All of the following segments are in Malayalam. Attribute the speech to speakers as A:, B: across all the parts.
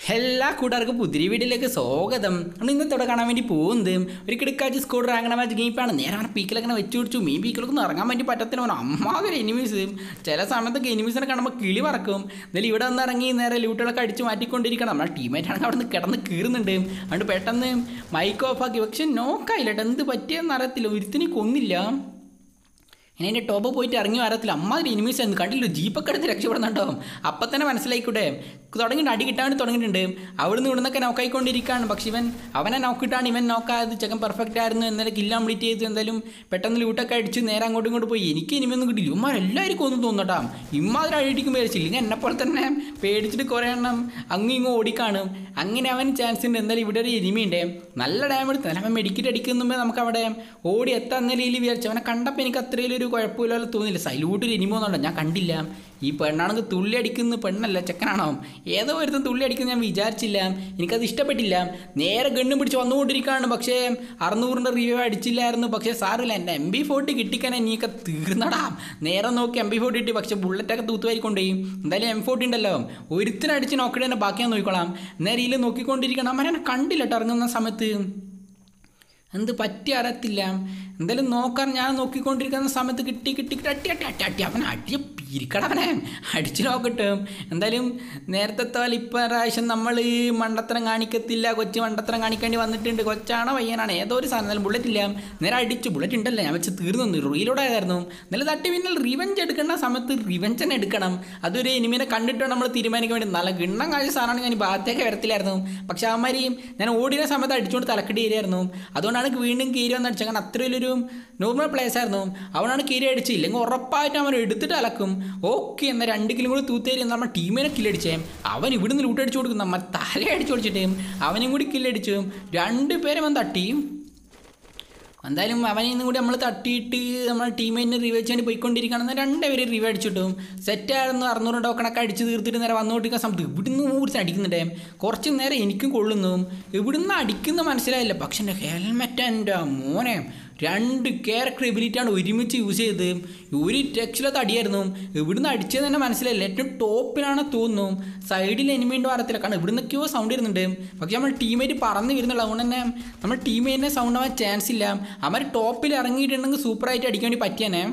A: എല്ലാ കൂട്ടുകാർക്കും പുതിരി വീട്ടിലേക്ക് സ്വാഗതം നമ്മൾ ഇന്നത്തോടെ കാണാൻ വേണ്ടി പോകുന്നത് ഒരു കിടക്കാച്ച് സ്കൂൾ റാങ്കണ മാച്ച് ഗെയിമാണ് നേരെ അവനെ പീക്കിലൊക്കെ വെച്ച് പിടിച്ചു മീൻ പീക്കിലൊക്കെ ഇറങ്ങാൻ വേണ്ടി പറ്റത്തില്ല അവൻ അമ്മാതിരി എനിമീസ് ചില സമയത്തൊക്കെ എനിമീസിനെ കാണുമ്പോൾ കിളി പറക്കും എന്നാലും ഇവിടെ വന്ന് ഇറങ്ങി നേരെ ലൂട്ടുകളൊക്കെ അടിച്ച് മാറ്റിക്കൊണ്ടിരിക്കണം നമ്മളെ ടീമേറ്റ് ആണെങ്കിൽ അവിടെ നിന്ന് കിടന്ന് കീറുന്നുണ്ട് അതുകൊണ്ട് പെട്ടെന്ന് മൈക്ക് ഓഫ് ആക്കി പക്ഷെ നോക്കായില്ല കേട്ടോ എന്ത് പറ്റിയെന്ന് അറിയത്തില്ല ഒരുത്തിനെ കൊന്നില്ല ഇനി എൻ്റെ ടോപ്പ് പോയിട്ട് ഇറങ്ങി വരത്തില്ല അമ്മാതിരി എനിമീസ് എന്ന് കണ്ടില്ല ജീപ്പൊക്കെ എടുത്ത് രക്ഷപ്പെടുന്നുണ്ടോ അപ്പം തന്നെ മനസ്സിലായിക്കൂടെ തുടങ്ങിയിട്ട് അടി കിട്ടാൻ വേണ്ടി തുടങ്ങിയിട്ടുണ്ട് അവിടുന്ന് ഇവിടുന്നൊക്കെ നോക്കായിക്കൊണ്ടിരിക്കുകയാണ് പക്ഷെ ഇവൻ അവനെ നോക്കിയിട്ടാണ് ഇവൻ നോക്കാതെ ചെക്കൻ പെർഫെക്റ്റ് ആയിരുന്നു എന്നാലും കില്ല കംപ്ലീറ്റ് ചെയ്തു എന്തായാലും പെട്ടെന്ന് ലൂട്ടൊക്കെ അടിച്ച് നേരെ അങ്ങോട്ടും ഇങ്ങോട്ട് പോയി എനിക്ക് ഇനിമൊന്നും കിട്ടില്ല ഇമ്മാർ എല്ലാവർക്കും ഒന്നും തോന്നട്ടാ ഇമ്മാതിരി അഴിടിക്കും പേടിച്ചില്ല ഇങ്ങനെ എന്നെ പോലെ തന്നെ പേടിച്ചിട്ട് കുറേ എണ്ണം അങ്ങും ഇങ്ങും ഓടിക്കാണും അങ്ങനെ അവൻ ചാൻസ് ഉണ്ട് എന്തായാലും ഇവിടെ ഒരു എനിമിയുണ്ട് നല്ല ഡാം എടുത്ത് നല്ല അവൻ മെഡിക്കറ്റ് അടിക്കുമ്പോൾ നമുക്ക് അവിടെ ഓടി എത്താൻ നിലയിൽ വിചാരിച്ചു അവനെ കണ്ടപ്പോൾ എനിക്ക് അത്രയും ഒരു കുഴപ്പമില്ല തോന്നില്ല സൈലൂട്ട് ഒരു എനിമോന്നുണ്ടോ ഞാൻ കണ്ടില്ല ഈ പെണ്ണാണെങ്കിൽ തുള്ളി അടിക്കുന്ന പെണ്ണല്ല ചെക്കനാണോ ഏതോ ഒരുത്തൻ തുള്ളി അടിക്കുന്ന ഞാൻ വിചാരിച്ചില്ല എനിക്കത് ഇഷ്ടപ്പെട്ടില്ല നേരെ ഗണ്ണും പിടിച്ച് വന്നുകൊണ്ടിരിക്കുകയാണ് പക്ഷേ അറുന്നൂറിൻ്റെ റിവ്യൂ അടിച്ചില്ലായിരുന്നു പക്ഷേ സാറില്ല എൻ്റെ എം ബി ഫോർട്ടി കിട്ടിക്കാൻ നീയൊക്കെ തീർന്നടാ നേരെ നോക്കി എം ബി ഫോർട്ടി കിട്ടി പക്ഷേ ബുള്ളറ്റൊക്കെ തൂത്തുവാരിക്കൊണ്ടേ എന്തായാലും എം ഫോർട്ടി ഉണ്ടല്ലോ ഒരുത്തിനടിച്ച് നോക്കിയിട്ട് തന്നെ ബാക്കി ഞാൻ നോക്കിക്കോളാം നേരെ ഇതിൽ നോക്കിക്കൊണ്ടിരിക്കണം അവൻ എന്നെ കണ്ടില്ല കേട്ടോ ഇറങ്ങുന്ന സമയത്ത് എന്ത് പറ്റി അറിയത്തില്ല എന്തായാലും നോക്കാൻ ഞാൻ നോക്കിക്കൊണ്ടിരിക്കുന്ന സമയത്ത് കിട്ടി കിട്ടി കിട്ടി അട്ടി അട്ടി അട്ടി അട്ടി അവനെ അടിയ പിരിക്കടവനെ അടിച്ചു നോക്കട്ടെ എന്തായാലും നേരത്തെ പോലെ ഇപ്പം പ്രാവശ്യം നമ്മൾ ഈ മണ്ടത്തരം കാണിക്കത്തില്ല കൊച്ചു മണ്ടത്തരം കാണിക്കേണ്ടി വന്നിട്ടുണ്ട് കൊച്ചാണോ പയ്യനാണ് ഏതോ ഒരു സാധനം എന്നാലും ബുള്ളറ്റ് ഇല്ല നേരെ അടിച്ചു ബുള്ളറ്റ് ഉണ്ടല്ലോ ഞാൻ വെച്ച് തീർന്നു റീലോഡ് ആയിരുന്നു എന്നാലും തട്ടി പിന്നിൽ റിവഞ്ച് എടുക്കേണ്ട സമയത്ത് റിവഞ്ച് തന്നെ എടുക്കണം അതൊരു എനിമിനെ കണ്ടിട്ട് നമ്മൾ തീരുമാനിക്കാൻ വേണ്ടി നല്ല ഗണ്ണം കാഴ്ച സാധനമാണ് ഞാൻ ഈ ഭാഗത്തേക്ക് വരത്തില്ലായിരുന്നു പക്ഷെ അവന്മാരി ഞാൻ ഓടിയ സമയത്ത് അടിച്ചുകൊണ്ട് തലക്കടി കയറിയായിരുന്നു അതുകൊണ്ടാണ് വീണ്ടും കീരി വന്ന് അടിച്ചത് കാരണം അത്ര വലിയൊരു നോർമൽ പ്ലേസ് ആയിരുന്നു അവനാണ് കീരി അടിച്ച് ഇല്ലെങ്കിൽ ഉറപ്പായിട്ട് അവൻ എടുത്തിട്ട് അലക്കും ഓക്കെ എന്നാൽ രണ്ട് കിലും കൂടി തൂത്തേരി നമ്മൾ ടീമിനെ കില്ലടിച്ചേ അവൻ ഇവിടുന്ന് ലൂട്ടടിച്ചു കൊടുക്കും നമ്മൾ തല അടിച്ചു കൊടുത്തിട്ട് അവനും കൂടി കില്ലടിച്ചു രണ്ട് പേരും അവൻ തട്ടി എന്തായാലും അവനിൽ നിന്നും കൂടി നമ്മൾ തട്ടിയിട്ട് നമ്മൾ ടീമേറ്റിന് റിവൈവ് ചെയ്യാൻ പോയിക്കൊണ്ടിരിക്കുകയാണെന്ന് രണ്ടുപേരും റിവൈവ് അടിച്ചിട്ടും സെറ്റായിരുന്നു അറുന്നൂറ് ടോക്കണൊക്കെ അടിച്ച് തീർത്തിട്ട് നേരെ വന്നുകൊണ്ടിരിക്കുന്ന സമയത്ത് ഇവിടുന്ന് ഊരിച്ച് അടിക്കുന്നുണ്ടേ കുറച്ച് നേരം എനിക്കും കൊള്ളുന്നു ഇവിടുന്ന് അടിക്കുന്ന മനസ്സിലായില്ല പക്ഷെ എൻ്റെ ഹെൽമെറ്റ് എൻ്റെ മോനെ രണ്ട് ക്യാരക്ടർ എബിലിറ്റിയാണ് ഒരുമിച്ച് യൂസ് ചെയ്ത് ഒരു രക്ഷയിലത്ത് അടിയായിരുന്നു ഇവിടുന്ന് അടിച്ചത് തന്നെ മനസ്സിലായില്ല ഏറ്റവും ടോപ്പിലാണ് തോന്നുന്നു സൈഡിൽ എനിമീണ്ട് വാരത്തില്ല കാരണം ഇവിടുന്നൊക്കെയോ സൗണ്ട് വരുന്നുണ്ട് പക്ഷെ നമ്മൾ ടീമേറ്റ് പറന്ന് വരുന്നുള്ളൂ അതുകൊണ്ട് തന്നെ നമ്മൾ ടീമേറ്റിനെ സൗണ്ട് ആവാൻ ചാൻസ് ഇല്ല അവർ ടോപ്പിൽ ഇറങ്ങിയിട്ടുണ്ടെങ്കിൽ സൂപ്പറായിട്ട് അടിക്കാൻ വേണ്ടി പറ്റിയാനേ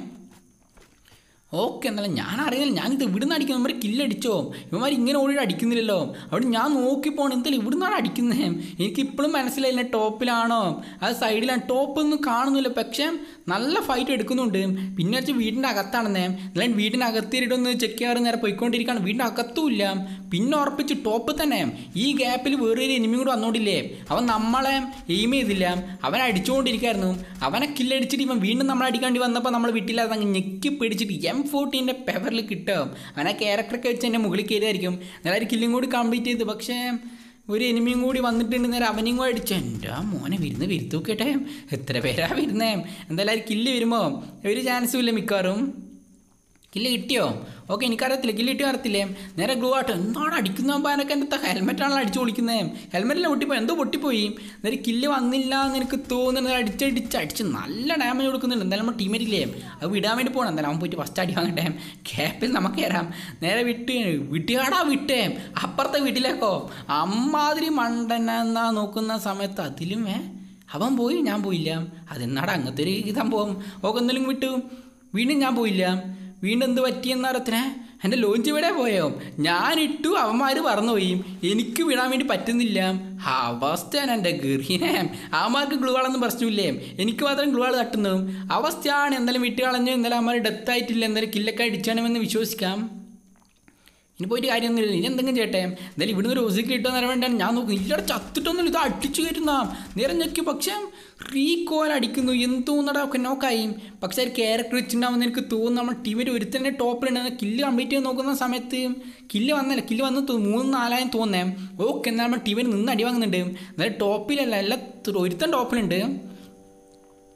A: ഓക്കെ എന്നാലും ഞാൻ അറിയില്ല ഞാനിത് ഇവിടുന്ന് അടിക്കുന്നു ഇവന്മാർ കില്ലടിച്ചോ ഇവന്മാർ ഇങ്ങനെ ഓടി അടിക്കുന്നില്ലല്ലോ അവിടെ ഞാൻ നോക്കിപ്പോണം എന്തായാലും ഇവിടുന്നാണ് അടിക്കുന്നത് എനിക്ക് ഇപ്പോഴും മനസ്സിലായില്ല ടോപ്പിലാണോ അത് സൈഡിലാണ് ടോപ്പ് ഒന്നും കാണുന്നില്ല പക്ഷേ നല്ല ഫൈറ്റ് എടുക്കുന്നുണ്ട് പിന്നെ വെച്ചാൽ വീടിൻ്റെ അകത്താണെന്നേ അല്ലെങ്കിൽ വീടിൻ്റെ അകത്തിരിട്ടൊന്ന് ചെക്ക് ചെയ്യാറ് നേരെ പോയിക്കൊണ്ടിരിക്കുകയാണ് വീടിൻ്റെ അകത്തുമില്ല പിന്നെ ഉറപ്പിച്ച് ടോപ്പ് തന്നെ ഈ ഗ്യാപ്പിൽ വേറൊരു എനിമി കൂടെ വന്നോണ്ടില്ലേ അവൻ നമ്മളെ എയിം ചെയ്തില്ല അവൻ അടിച്ചുകൊണ്ടിരിക്കുകയായിരുന്നു അവനെ കില്ലടിച്ചിട്ട് ഇവൻ വീണ്ടും നമ്മൾ അടിക്കാണ്ടി വന്നപ്പോൾ നമ്മൾ വീട്ടിലത് അങ്ങ് ഞെക്കി പിടിച്ചിട്ട് എം ഫോർട്ടീൻ്റെ പേപ്പറിൽ കിട്ടും അവനെ ക്യാരക്ടറൊക്കെ വെച്ച് എൻ്റെ മുകളിൽ കയറിയായിരിക്കും നേരെ കില്ലും കൂടി കംപ്ലീറ്റ് ചെയ്തു പക്ഷേ ഒരു എനിമിയും കൂടി വന്നിട്ടുണ്ട് നേരെ അവനെയും കൂടി അടിച്ചു എൻ്റെ മോനെ വിരുന്ന് വിരുത്ത് നോക്കട്ടെ എത്ര പേരാ വരുന്നേ എന്തായാലും കില്ല് വരുമ്പോൾ ഒരു ചാൻസും ഇല്ല മിക്കവാറും കില്ല് കിട്ടിയോ ഓക്കെ എനിക്കറിയത്തില്ല കില്ല് കിട്ടിയോ അറിയത്തില്ലേ നേരെ ഗ്ലൂ ആട്ടോ എന്താണ് അടിക്കുന്ന പാനൊക്കെ എൻ്റെ ഹെൽമെറ്റാണല്ലോ അടിച്ചു പൊളിക്കുന്നത് ഹെൽമെറ്റിൽ പൊട്ടിപ്പോയി എന്തോ പൊട്ടിപ്പോയി നേരെ കില്ല് വന്നില്ല എന്ന് എനിക്ക് തോന്നുന്നത് അടിച്ചടിച്ച് അടിച്ച് നല്ല ഡാമേജ് കൊടുക്കുന്നുണ്ട് എന്തായാലും നമ്മൾ ടീമേറ്റില്ലേ അത് വിടാൻ വേണ്ടി പോകണം എന്തായാലും അവൻ പോയിട്ട് ഫസ്റ്റ് അടി വാങ്ങട്ടെ ക്യാപ്പിൽ നമുക്ക് കയറാം നേരെ വിട്ട് വിട്ടുകാടാ വിട്ടേ അപ്പുറത്തെ വീട്ടിലേക്കോ അമ്മാതിരി മണ്ടനെന്നാ നോക്കുന്ന സമയത്ത് അതിലും ഏ അവൻ പോയി ഞാൻ പോയില്ല അതെന്നാടാ അങ്ങനത്തെ ഒരു സംഭവം ഓക്കെ എന്തെങ്കിലും വിട്ടു വീണ്ടും ഞാൻ പോയില്ല വീണ്ടും എന്ത് പറ്റിയെന്നറിയത്തിനെ എൻ്റെ ലോഞ്ച് ഇവിടെ പോയോ ഞാനിട്ടു അവന്മാർ പറന്നുപോയി എനിക്ക് വിടാൻ വേണ്ടി പറ്റുന്നില്ല അവസ്ഥയാണ് എൻ്റെ ഗർഹിനെ അവന്മാർക്ക് ഗ്ലൂവാളൊന്നും പ്രശ്നമില്ലേ എനിക്ക് മാത്രം ഗ്ലൂവാൾ തട്ടുന്നു അവസ്ഥയാണ് എന്തായാലും വിട്ട് കളഞ്ഞു എന്തായാലും അവന്മാർ ഡെത്ത് ആയിട്ടില്ല എന്തായാലും കില്ലൊക്കെ അടിച്ചാണെന്ന് വിശ്വസിക്കാം ഇനി പോയിട്ട് കാര്യമൊന്നുമില്ല ഇനി എന്തെങ്കിലും ചെയ്യട്ടെ എന്തായാലും ഇവിടുന്ന് ഒരു ഒസിക്ക് കിട്ടുമെന്ന് അറിയാൻ വേണ്ടിയാണ് ഞാൻ നോക്കും ഇല്ലടെ ചത്തിട്ടൊന്നുമില്ല ഇത് അടിച്ചു കയറ്റുന്ന നേരെ ഞെക്കി പക്ഷേ റീകോൽ അടിക്കുന്നു എന്തോന്നടാ ഒക്കെ നോക്കായി പക്ഷേ ഒരു ക്യാരക്ടർ വെച്ചിട്ടുണ്ടാവുമെന്ന് എനിക്ക് തോന്നുന്നു നമ്മൾ ടീമിൽ ഒരുത്തന്നെ ടോപ്പിലുണ്ടെന്ന് കില്ല് കംപ്ലീറ്റ് ചെയ്ത് നോക്കുന്ന സമയത്ത് കില്ല് വന്നല്ല കില്ല് വന്ന് തോ- മൂന്ന് നാലായും തോന്നേ ഓക്കെ എന്നാൽ നമ്മൾ ടീമിൽ നിന്ന് അടി വാങ്ങുന്നുണ്ട് എന്നാലും ടോപ്പിലല്ല എല്ലാ ഒരുത്തൻ ടോപ്പിലുണ്ട്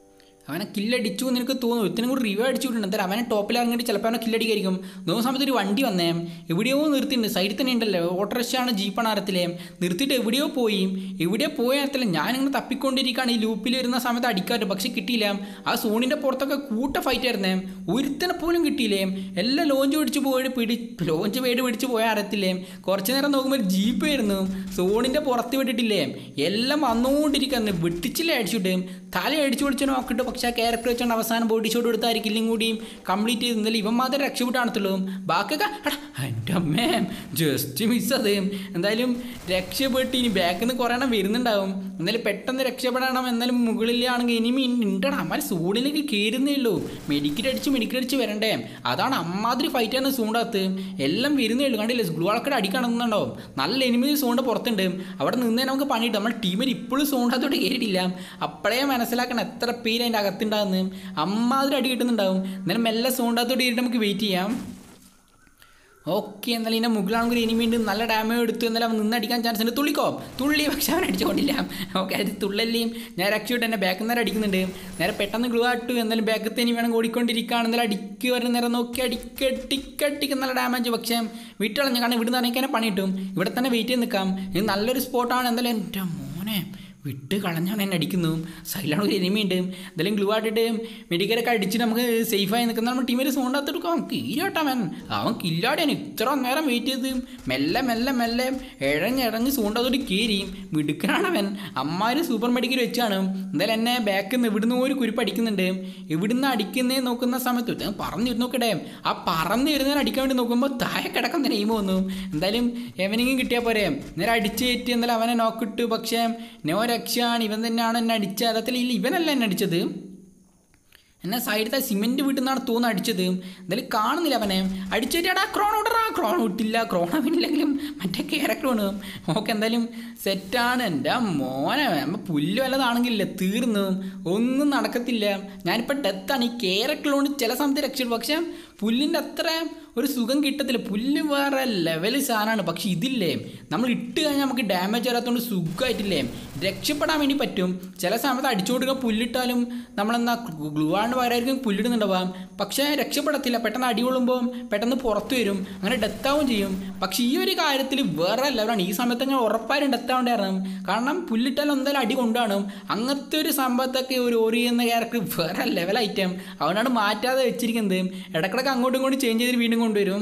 A: അവനെ കില്ലടിച്ചു എന്ന് എനിക്ക് തോന്നുന്നു ഒരുത്തിനും കൂടി റിവ്യൂ അടിച്ചു വിട്ടുണ്ട് എന്തായാലും അവനെ ടോപ്പിൽ ഇറങ്ങിയിട്ട് ചിലപ്പോൾ അവനെ കില്ലടിക്കായിരിക്കും നോക്കുന്ന സമയത്ത് ഒരു വണ്ടി വന്നേ എവിടെയോ നിർത്തിയിട്ടുണ്ട് സൈഡിൽ തന്നെ ഉണ്ടല്ലോ ഓട്ടോറിക്ഷയാണ് ജീപ്പാണ് അറത്തില്ലേ നിർത്തിയിട്ട് എവിടെയോ പോയി എവിടെയോ പോയ അറത്തില്ല ഞാനിങ്ങനെ തപ്പിക്കൊണ്ടിരിക്കുകയാണ് ഈ ലൂപ്പിൽ വരുന്ന സമയത്ത് അടിക്കാറ് പക്ഷെ കിട്ടിയില്ല ആ സോണിൻ്റെ പുറത്തൊക്കെ കൂട്ട ഫൈറ്റ് ആയിരുന്നേ ഒരുത്തനെ പോലും കിട്ടിയില്ലേ എല്ലാം ലോഞ്ച് പിടിച്ച് പോയി പിടി ലോഞ്ച് പേട് പിടിച്ച് പോയ അറിയത്തില്ലേ കുറച്ച് നേരം നോക്കുമ്പോൾ ഒരു ജീപ്പ് ആയിരുന്നു സോണിൻ്റെ പുറത്ത് വിട്ടിട്ടില്ലേ എല്ലാം വന്നുകൊണ്ടിരിക്കുന്നു വെട്ടിച്ചില്ലേ അടിച്ചിട്ട് തല അടിച്ചു പിടിച്ച് നോക്കിയിട്ട് പക്ഷേ ആ ക്യാരക്ടർ വെച്ചുകൊണ്ട് അവസാനം ബോഡി ഷോട്ട് കൊടുത്തായിരിക്കും കില്ലും കൂടിയും കംപ്ലീറ്റ് ചെയ്ത് എന്തായാലും ഇവൻ മാത്രമേ രക്ഷപ്പെട്ടാണത്തുള്ളൂ ബാക്കിയൊക്കെ എടാ എൻ്റെ അമ്മേ ജസ്റ്റ് മിസ് അത് എന്തായാലും രക്ഷപ്പെട്ട് ഇനി ബാക്കിൽ നിന്ന് കുറേ എണ്ണം വരുന്നുണ്ടാവും എന്തായാലും പെട്ടെന്ന് രക്ഷപ്പെടണം എന്നാലും മുകളിലാണെങ്കിൽ ഇനിമി ഉണ്ടടാ അമ്മ സൂണിലേക്ക് കയറുന്നേ ഉള്ളൂ മെഡിക്കൽ അടിച്ച് മെഡിക്കൽ അടിച്ച് വരണ്ടേ അതാണ് അമ്മാതിരി ഫൈറ്റ് ആണ് സൂണ്ടകത്ത് എല്ലാം വരുന്നേ ഉള്ളൂ കണ്ടില്ലേ ഗ്ലൂ ആൾക്കാർ അടിക്കണമെന്നുണ്ടാവും നല്ല എനിമി സൂണ്ട് പുറത്തുണ്ട് അവിടെ നിന്നേ നമുക്ക് പണിയിട്ട് നമ്മുടെ ടീമിൽ ഇപ്പോഴും സൂണ്ടകത്തോട്ട് കയറിയിട്ടില്ല അപ്പോഴേ മനസ്സിലാക്കണം എത്ര പേര് അതിൻ്റെ അകത്തുണ്ടാകുന്നു അമ്മാതിരി അടി കിട്ടുന്നുണ്ടാവും എന്നാലും മെല്ലെ സൂണ്ടകത്തോട്ട് കയറിയിട്ട് നമുക്ക് വെയിറ്റ് ചെയ്യാം ഓക്കെ എന്നാലും ഇതിൻ്റെ മുകളിലാണെങ്കിൽ ഇനി വീണ്ടും നല്ല ഡാമേജ് എടുത്തു എന്നാലും അവൻ നിന്നടിക്കാൻ ചാൻസ് ഉണ്ട് തുള്ളിക്കോ തുള്ളി പക്ഷെ അവൻ അടിച്ചുകൊണ്ടില്ല ഓക്കെ അത് തുള്ളല്ലേയും ഞാൻ രക്ഷപ്പെട്ട് എന്നെ ബാക്കിൽ നേരം അടിക്കുന്നുണ്ട് നേരെ പെട്ടെന്ന് ഗ്ലൂ ആട്ടു എന്നാലും ബാക്കിൽ തന്നെ വേണം ഓടിക്കൊണ്ടിരിക്കുകയാണ് എന്നാലും അടിക്ക് വരുന്ന നേരം നോക്കി അടിക്കടിക്കടിക്ക് നല്ല ഡാമേജ് പക്ഷേ വീട്ടിളഞ്ഞ കാരണം ഇവിടുന്ന് ഇറങ്ങിക്കാൻ പണി കിട്ടും ഇവിടെ തന്നെ വെയിറ്റ് ചെയ്ത് നിൽക്കാം ഇത് നല്ലൊരു സ്പോട്ടാണ് എന്തായാലും എൻ്റെ മോനെ വിട്ട് കളഞ്ഞാണ് എന്നെ അടിക്കുന്നു സൈഡിലാണ് ഒരു എനിമി ഉണ്ട് എന്തെങ്കിലും ഗ്ലൂ ആട്ടിട്ട് മെഡിക്കലൊക്കെ അടിച്ചിട്ട് നമുക്ക് സേഫായി നിൽക്കുന്ന നമ്മുടെ ടീമിൽ സോണ്ടാത്ത് എടുക്കും അവൻ കീഴോട്ടവൻ അവൻ കില്ലാടിയാണ് ഇത്ര നേരം വെയിറ്റ് ചെയ്ത് മെല്ലെ മെല്ലെ മെല്ലെ ഇഴഞ്ഞിഴഞ്ഞ് സൂണ്ടാത്തോട്ട് കീരി മിടുക്കനാണവൻ അമ്മാര് സൂപ്പർ മെഡിക്കൽ വെച്ചാണ് എന്തായാലും എന്നെ ബാക്കിൽ നിന്ന് ഇവിടുന്ന് ഒരു കുരിപ്പ് അടിക്കുന്നുണ്ട് ഇവിടുന്ന് അടിക്കുന്നേ നോക്കുന്ന സമയത്ത് ഇത് പറഞ്ഞു നോക്കട്ടെ ആ പറന്ന് വരുന്നതിന് അടിക്കാൻ വേണ്ടി നോക്കുമ്പോൾ താഴെ കിടക്കുന്ന നെയ്മ് വന്നു എന്തായാലും എവനെങ്കിലും കിട്ടിയാൽ പോരെ നേരെ അടിച്ച് കയറ്റി എന്നാലും അവനെ നോക്കിട്ടു പക്ഷേ നോ രക്ഷയാണ് ഇവൻ തന്നെയാണ് എന്നെ അടിച്ചത് അതത്തിൽ ഇല്ല ഇവനല്ല എന്നെ അടിച്ചത് എന്നെ സൈഡത്തെ സിമെന്റ് വീട്ടിൽ നിന്നാണ് തോന്നുന്നു അടിച്ചത് എന്തായാലും കാണുന്നില്ല അവനെ അടിച്ചേറ്റാടാ ക്രോൺ വിടറാ ക്രോൺ വിട്ടില്ല ക്രോൺ അവനില്ലെങ്കിലും മറ്റേ ക്യാരക്ടറാണ് ഓക്കെ എന്തായാലും സെറ്റാണ് എൻ്റെ മോനെ നമ്മ പുല്ല് വല്ലതാണെങ്കിലേ തീർന്നു ഒന്നും നടക്കത്തില്ല ഞാനിപ്പോൾ ഡെത്താണ് ഈ ക്യാരക്ടറിലോണ്ട് ചില സമയത്ത് രക്ഷപ്പെടും പക്ഷേ പുല്ലിൻ്റെ അത്ര ഒരു സുഖം കിട്ടത്തില്ല പുല്ല് വേറെ ലെവൽ സാധനമാണ് പക്ഷെ ഇതില്ലേ നമ്മൾ ഇട്ട് കഴിഞ്ഞാൽ നമുക്ക് ഡാമേജ് വരാത്തതുകൊണ്ട് സുഖമായിട്ടില്ലേ രക്ഷപ്പെടാൻ വേണ്ടി പറ്റും ചില സമയത്ത് അടിച്ചു കൊടുക്കുക പുല്ലിട്ടാലും നമ്മളെന്താ ഗ്ലൂ ആണ് പകരമായിരിക്കും പുല്ലിടുന്നുണ്ടാവാം പക്ഷേ രക്ഷപ്പെടത്തില്ല പെട്ടെന്ന് അടി കൊള്ളുമ്പോൾ പെട്ടെന്ന് പുറത്തു വരും അങ്ങനെ ഡെത്താവും ചെയ്യും പക്ഷേ ഈ ഒരു കാര്യത്തിൽ വേറെ ലെവലാണ് ഈ സമയത്ത് അങ്ങനെ ഉറപ്പായും ഡെത്താവേണ്ടായിരുന്നു കാരണം പുല്ലിട്ടാലും എന്തായാലും അടി കൊണ്ടുകാണും അങ്ങനത്തെ ഒരു സംഭവത്തൊക്കെ ഒരു ഓറി എന്ന ക്യാരക്ടർ വേറെ ലെവൽ ഐറ്റം അവനാണ് മാറ്റാതെ വെച്ചിരിക്കുന്നത് ഇടക്കിടക്ക് അങ്ങോട്ടും ഇങ്ങോട്ടും ചേഞ്ച് ചെയ്തിട്ട് വീണ്ടും കൊണ്ടുവരും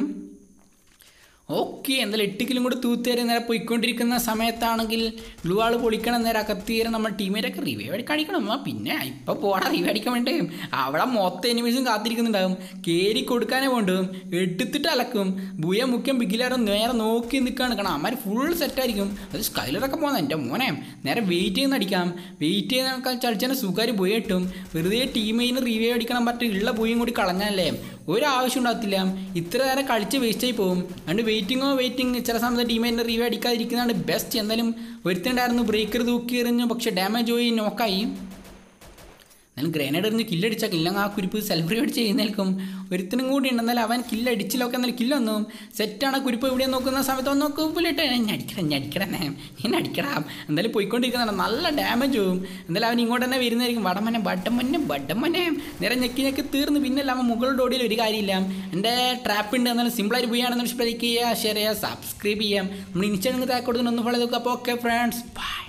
A: ഓക്കെ എന്തായാലും എട്ട് കിലും കൂടി തൂത്തേരി നേരെ പോയിക്കൊണ്ടിരിക്കുന്ന സമയത്താണെങ്കിൽ ഗ്ലൂ ആൾ പൊളിക്കണം നേരെ അകത്തീരെ നമ്മൾ ടീമേറ്റൊക്കെ റിവ്യൂ അടിക്കാൻ അടിക്കണം ആ പിന്നെ ഇപ്പം പോടാ റിവ്യൂ അടിക്കാൻ വേണ്ടേ അവിടെ മൊത്തം എനിമീസും കാത്തിരിക്കുന്നുണ്ടാവും കയറി കൊടുക്കാനേ വേണ്ടും എടുത്തിട്ട് അലക്കും ബുയ മുഖ്യം ബിഗിലാരും നേരെ നോക്കി നിൽക്കുകയാണ് കാരണം അമ്മ ഫുൾ സെറ്റായിരിക്കും അത് സ്കൈലറൊക്കെ പോകുന്നത് എൻ്റെ മോനെ നേരെ വെയിറ്റ് ചെയ്യുന്ന അടിക്കാം വെയിറ്റ് ചെയ്യുന്ന ചളിച്ചാൽ സുഖമാര് ബുയ കിട്ടും വെറുതെ ടീമിന് റിവ്യൂ അടിക്കണം പറ്റും ഉള്ള ബുയും കൂടി കളഞ്ഞാലേ ഒരാവശ്യം ഉണ്ടാകത്തില്ല ഇത്ര നേരം കളിച്ച് വേസ്റ്റായി പോകും അതുകൊണ്ട് വെയിറ്റിങ്ങോ വെയിറ്റിംഗ് ചില സമയത്ത് ടീമിൻ്റെ റിവ്യൂ അടിക്കാതിരിക്കുന്നതാണ് ബെസ്റ്റ് എന്തായാലും ഒരുത്തണ്ടായിരുന്നു ബ്രേക്കർ തൂക്കി എറിഞ്ഞു പക്ഷേ ഡാമേജ് പോയി നോക്കായി എന്നാലും ഗ്രനേഡ് എറിഞ്ഞ് കില്ലടിച്ചാൽ കില്ല ആ കുരിപ്പ് സെൽഫ് റിവേഡ് ചെയ്യുന്നേൽക്കും ഒരുത്തിനും കൂടി ഉണ്ട് എന്നാലും അവൻ കില്ലടിച്ചിലൊക്കെ എന്നാലും കില്ലൊന്നു സെറ്റാണ് ആ കുരിപ്പ് എവിടെ നോക്കുന്ന സമയത്ത് ഒന്ന് നോക്കുമ്പോഴിട്ട് എന്നെ അടിക്കണം എന്നെ അടിക്കണം എന്നെ അടിക്കണം എന്തായാലും പോയിക്കൊണ്ടിരിക്കുന്നുണ്ട് നല്ല ഡാമേജ് പോവും എന്തായാലും അവൻ ഇങ്ങോട്ട് തന്നെ വരുന്നതായിരിക്കും വടമനെ വടമന്നെ വടമനെ നേരെ ഞെക്കി ഞെക്കി തീർന്ന് പിന്നെ അവൻ മുകളുടെ ഓടിയിൽ ഒരു കാര്യമില്ല എൻ്റെ ട്രാപ്പ് ഉണ്ട് എന്നാലും സിമ്പിളായിട്ട് പോവുകയാണെന്ന് ലൈക്ക് ചെയ്യുക ഷെയർ ചെയ്യുക സബ്സ്ക്രൈബ് ചെയ്യാം നമ്മൾ ഇൻസ്റ്റാഗ്രാമിൽ താഴെ കൊടുക്കുന്ന ഒന്ന് ഫോളോ ചെയ്ത് നോക്കുക അപ്പോൾ ഓക്കെ ഫ്രണ്ട്സ് ബൈ